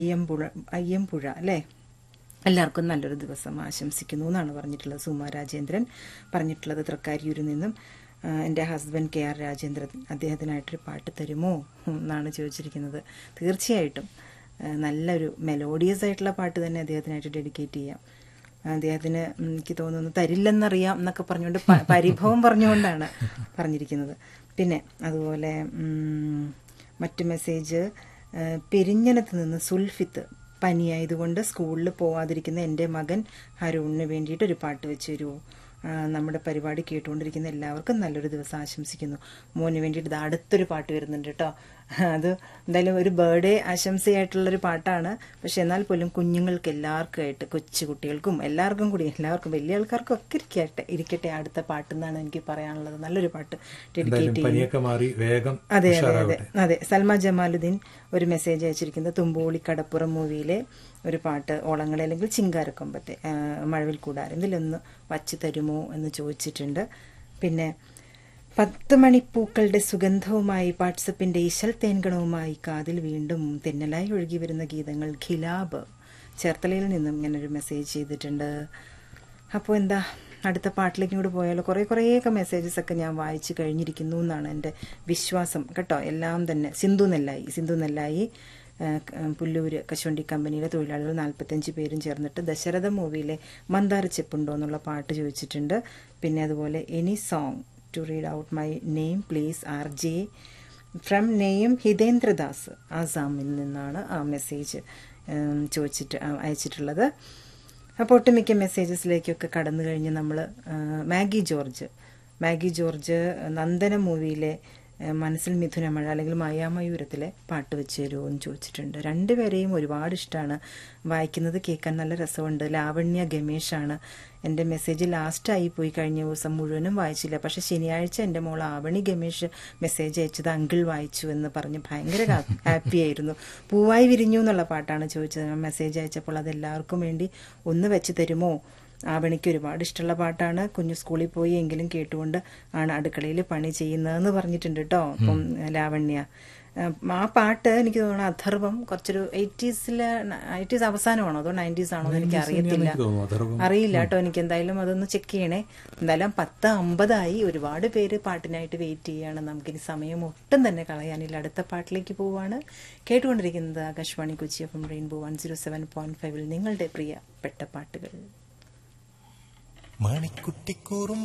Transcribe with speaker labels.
Speaker 1: അയ്യമ്പുഴ അയ്യമ്പുഴ അല്ലേ എല്ലാവർക്കും നല്ലൊരു ദിവസം ആശംസിക്കുന്നു എന്നാണ് പറഞ്ഞിട്ടുള്ളത് സുമ രാജേന്ദ്രൻ പറഞ്ഞിട്ടുള്ളത് തൃക്കാരിയൂരിൽ നിന്നും ആ, എൻ്റെ ഹസ്ബൻഡ് കെ ആർ രാജേന്ദ്രൻ അദ്ദേഹത്തിനായിട്ടൊരു പാട്ട് തരുമോ എന്നാണ് ചോദിച്ചിരിക്കുന്നത് തീർച്ചയായിട്ടും ആ, നല്ലൊരു മെലോഡിയസ് ആയിട്ടുള്ള പാട്ട് തന്നെ അദ്ദേഹത്തിനായിട്ട് ഡെഡിക്കേറ്റ് ചെയ്യാം അദ്ദേഹത്തിന് ഉം, എനിക്ക് തോന്നുന്നു തരില്ലെന്നറിയാം എന്നൊക്കെ പറഞ്ഞുകൊണ്ട് പ- പരിഭവം പറഞ്ഞുകൊണ്ടാണ് പറഞ്ഞിരിക്കുന്നത് പിന്നെ അതുപോലെ ഉം, മറ്റു മെസ്സേജ് ആ, പെരിഞ്ഞനത്ത് നിന്ന് സുൽഫിത്ത് പനിയായതുകൊണ്ട് സ്കൂളിൽ പോവാതിരിക്കുന്ന എൻ്റെ മകൻ ഹരുണിന് വേണ്ടിയിട്ട് ഒരു പാട്ട് വെച്ച് തരുമോ ആ, നമ്മുടെ പരിപാടി കേട്ടുകൊണ്ടിരിക്കുന്ന എല്ലാവർക്കും നല്ലൊരു ദിവസം ആശംസിക്കുന്നു മോന് വേണ്ടിയിട്ട് ഇത് അടുത്തൊരു പാട്ട് വരുന്നുണ്ട് കേട്ടോ അത് എന്തായാലും ഒരു ബർത്ത്ഡേ ആശംസയായിട്ടുള്ളൊരു പാട്ടാണ് പക്ഷെ എന്നാൽ പോലും കുഞ്ഞുങ്ങൾക്ക് എല്ലാവർക്കും ആയിട്ട് കൊച്ചു കുട്ടികൾക്കും എല്ലാവർക്കും കൂടി എല്ലാവർക്കും വലിയ ആൾക്കാർക്കും ഒക്കെ ഇരിക്കട്ടെ ഇരിക്കട്ടെ അടുത്ത പാട്ട് എന്നാണ് എനിക്ക് പറയാനുള്ളത് നല്ലൊരു പാട്ട് ഡെഡിക്കേറ്റ്
Speaker 2: എന്തായാലും
Speaker 1: ചെയ്യുന്നു
Speaker 2: പനിയൊക്കെ മാറി വേഗം
Speaker 1: അതെ അതെ അതെ
Speaker 2: ഉഷാറാവട്ടെ
Speaker 1: അതെ സൽമാ ജമാലുദ്ദീൻ ഒരു മെസ്സേജ് അയച്ചിരിക്കുന്നത് തുമ്പോളി കടപ്പുറം മൂവിയിലെ ഒരു പാട്ട് ഓളങ്ങളെ അല്ലെങ്കിൽ ചിങ്കാരക്കൊമ്പത്തെ ആ, മഴവിൽ കൂടാരം ഇതിലൊന്ന് വച്ച് തരുമോ എന്ന് ചോദിച്ചിട്ടുണ്ട് പിന്നെ പത്ത് മണിപ്പൂക്കളുടെ സുഗന്ധവുമായി വാട്സപ്പിന്റെ ഇശൽ തേൻഗണവുമായി കാതിൽ വീണ്ടും തെന്നലായി ഒഴുകി വരുന്ന ഗീതങ്ങൾ ഖിലാബ് ചേർത്തലയിൽ നിന്നും ഇങ്ങനൊരു മെസ്സേജ് ചെയ്തിട്ടുണ്ട് അപ്പോൾ എന്താ അടുത്ത പാട്ടിലേക്കും കൂടി പോയാലോ കുറേ കുറേയൊക്കെ മെസ്സേജസ് ഒക്കെ ഞാൻ വായിച്ചു കഴിഞ്ഞിരിക്കുന്നു എന്നാണ് എൻ്റെ വിശ്വാസം കേട്ടോ എല്ലാം തന്നെ സിന്ധു നെല്ലായി സിന്ധു നെല്ലായി ആ, ക- പുല്ലൂര് കശുവണ്ടി കമ്പനിയിലെ തൊഴിലാളികൾ നാൽപ്പത്തഞ്ച് പേരും ചേർന്നിട്ട് ദശരഥ മൂവിയിലെ മന്ദാര ചെപ്പുണ്ടോ എന്നുള്ള പാട്ട് ചോദിച്ചിട്ടുണ്ട് പിന്നെ അതുപോലെ any song to read out my name please R J from name Hitendradas ആസാമിൽ നിന്നാണ് ആ മെസ്സേജ് ഉം, ചോദിച്ചിട്ട് ആ, അയച്ചിട്ടുള്ളത് അപ്പോൾ ഒട്ടുമിക്ക മെസ്സേജസിലേക്കൊക്കെ കടന്നു കഴിഞ്ഞ് നമ്മൾ Maggie George Maggie George Nandana മൂവിയിലെ ആ, മനസ്സിൽ മിഥുന മഴ അല്ലെങ്കിൽ മായാമയൂരത്തിലെ പാട്ട് വെച്ച് തരുമോ എന്ന് ചോദിച്ചിട്ടുണ്ട് രണ്ടുപേരെയും ഒരുപാട് ഇഷ്ടമാണ് വായിക്കുന്നത് കേൾക്കാൻ നല്ല രസമുണ്ട് ലാവണ്യ ഗമേഷാണ് എൻ്റെ മെസ്സേജ് ലാസ്റ്റായി പോയി കഴിഞ്ഞ ദിവസം മുഴുവനും വായിച്ചില്ല പക്ഷെ ശനിയാഴ്ച എൻ്റെ മോൾ ആവണി ഗമേഷ് മെസ്സേജ് അയച്ചത് അങ്കിൾ വായിച്ചു എന്ന് പറഞ്ഞ് ഭയങ്കര ഹാപ്പി ആയിരുന്നു പൂവായി വിരിഞ്ഞു എന്നുള്ള പാട്ടാണ് ചോദിച്ചത് ഞാൻ മെസ്സേജ് അയച്ചപ്പോൾ അത് എല്ലാവർക്കും വേണ്ടി ഒന്ന് വെച്ച് തരുമോ ആവണിക്ക് ഒരുപാട് ഇഷ്ടമുള്ള പാട്ടാണ് കുഞ്ഞു സ്കൂളിൽ പോയി എങ്കിലും കേട്ടുകൊണ്ട് ആണ് അടുക്കളയിൽ പണി ചെയ്യുന്നതെന്ന് പറഞ്ഞിട്ടുണ്ട് കേട്ടോ അപ്പം ലാവണ്യ ഉം, ആ പാട്ട് എനിക്ക് തോന്നുന്നു അഥർവം കുറച്ചൊരു എയ്റ്റീസിലെ എയ്റ്റീസ് അവസാനമാണോ അതോ നയൻറ്റീസ് ആണോ എന്ന് എനിക്ക് അറിയത്തില്ല
Speaker 2: എനിക്ക് തോന്നുന്നു അഥർവ്വം.
Speaker 1: അറിയില്ല കേട്ടോ എനിക്ക് എന്തായാലും അതൊന്ന് ചെക്ക് ചെയ്യണേ എന്തായാലും പത്ത് അമ്പതായി ഒരുപാട് പേര് പാട്ടിനായിട്ട് വെയിറ്റ് ചെയ്യാണ് നമുക്കിനി സമയം ഒട്ടും തന്നെ കളയാനില്ല അടുത്ത പാട്ടിലേക്ക് പോവാണ് കേട്ടുകൊണ്ടിരിക്കുന്നത് Akashvani Kochi F M rainbow one zero seven point ഫൈവിൽ നിങ്ങളുടെ പ്രിയപ്പെട്ട പാട്ടുകൾ
Speaker 3: മണിക്കുട്ടിക്കൂറും